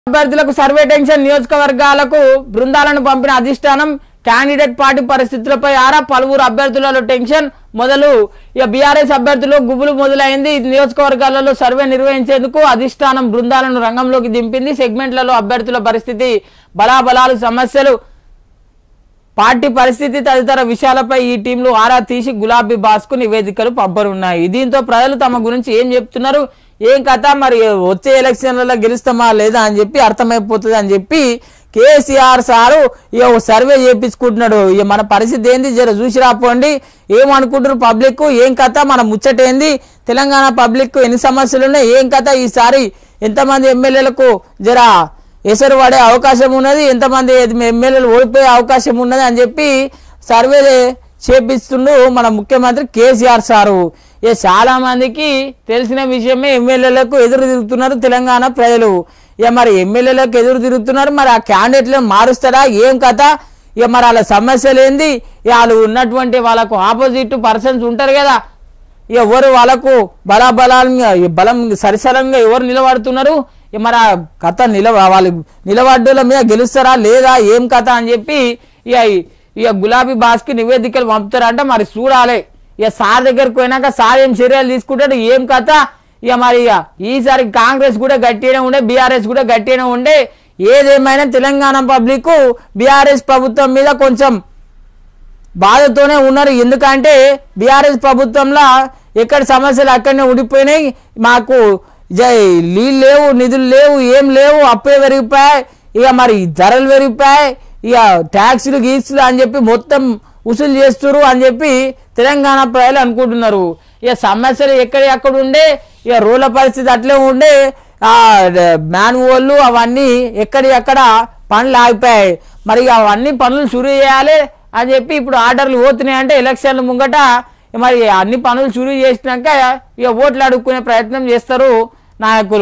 అభ్యర్థులకు survey tension నియోజకవర్గాలకు బృందాలను పంపిన అధిష్టానం క్యాండిడేట్ పార్టీ పరిస్థితులపై ఆరా పలువురు అభ్యర్థులలో టెన్షన్ మొదలు ఇక బీఆర్ఎస్ అభ్యర్థులు గుబులు మొదలైంది ఈ నియోజకవర్గాలలో సర్వే నిర్వహించేందుకు అధిష్టానం బృందాలను రంగంలోకి దింపింది సెగ్మెంట్లలో అభ్యర్థుల పరిస్థితి బలాబలాలు సమస్యలు పార్టీ పరిస్థితి తదితర విషయాలపై ఈ టీంలు ఆరా తీసి గులాబీ బాస్కు నివేదికలు పంపనున్నాయి దీంతో ప్రజలు తమ గురించి ఏం చెప్తున్నారు ఏం కథ మరి వచ్చే ఎలక్షన్లలో గెలుస్తామా లేదా అని చెప్పి అర్థమైపోతుంది అని చెప్పి కేసీఆర్ సారు ఇక ఓ సర్వే చేయించుకుంటున్నాడు ఇక మన పరిస్థితి ఏంది జర చూసి రాపోండి ఏమనుకుంటున్నారు పబ్లిక్ ఏం కథ మన ముచ్చటేంది తెలంగాణ పబ్లిక్ ఎన్ని సమస్యలు ఉన్నాయి ఏం కథ ఈసారి ఎంతమంది ఎమ్మెల్యేలకు జర ఎసరు పడే అవకాశం ఉన్నది ఎంతమంది ఎమ్మెల్యేలు ఓడిపోయే అవకాశం ఉన్నది అని చెప్పి సర్వే చేపిస్తుండు మన ముఖ్యమంత్రి కేసీఆర్ సారు ఇక చాలా మందికి తెలిసిన విషయమే ఎమ్మెల్యేలకు ఎదురు తిరుగుతున్నారు తెలంగాణ ప్రజలు ఇక మరి ఎమ్మెల్యేలకు ఎదురు తిరుగుతున్నారు మరి ఆ క్యాండిడేట్లను మారుస్తారా ఏం కథ ఇక మరి వాళ్ళ సమస్యలు ఏంది ఇక వాళ్ళు ఉన్నటువంటి వాళ్ళకు ఆపోజిట్ పర్సన్స్ ఉంటారు కదా ఎవరు వాళ్ళకు బలాబలంగా ఈ బలం సరిసలంగా ఎవరు నిలబడుతున్నారు ఇక మరి ఆ కథ నిలవ వాళ్ళు నిలబడ్డోళ్ళ మీద గెలుస్తారా లేదా ఏం కథ అని చెప్పి ఇక ఇక గులాబీ బాస్కి నివేదికలు పంపుతారంట మరి చూడాలి ఇక సార్ దగ్గరకు పోయినాక సార్ ఏం చర్యలు తీసుకుంటాడు ఏం కథ ఇక మరి ఇక ఈసారి కాంగ్రెస్ కూడా గట్టిగానే ఉండే బీఆర్ఎస్ కూడా గట్టిగానే ఉండే ఏదేమైనా తెలంగాణ పబ్లిక్ బీఆర్ఎస్ ప్రభుత్వం మీద కొంచెం బాధతోనే ఉన్నారు ఎందుకంటే బీఆర్ఎస్ ప్రభుత్వంలో ఎక్కడ సమస్యలు అక్కడనే ఉండిపోయినాయి మాకు జై నీళ్ళు లేవు నిధులు లేవు ఏం లేవు అప్పే పెరిగిపోయాయి ఇక మరి ధరలు పెరిగిపోయాయి ఇక ట్యాక్సులు గీక్సులు అని చెప్పి మొత్తం వసూలు చేస్తున్నారు అని చెప్పి తెలంగాణ ప్రజలు అనుకుంటున్నారు ఇక సమస్యలు ఎక్కడ ఎక్కడ ఉండే ఇక రోడ్ల పరిస్థితి అట్లే ఉండే ఆ మ్యాన్వోళ్ళు అవన్నీ ఎక్కడి ఎక్కడ పనులు ఆగిపోయాయి మరి ఇక అవన్నీ పనులు షురూ చేయాలి అని చెప్పి ఇప్పుడు ఆర్డర్లు పోతున్నాయి అంటే ఎలక్షన్లు ముంగట మరి అన్ని పనులు షురూ చేసినాక ఇక ఓట్లు అడుక్కునే ప్రయత్నం చేస్తారు నాయకులు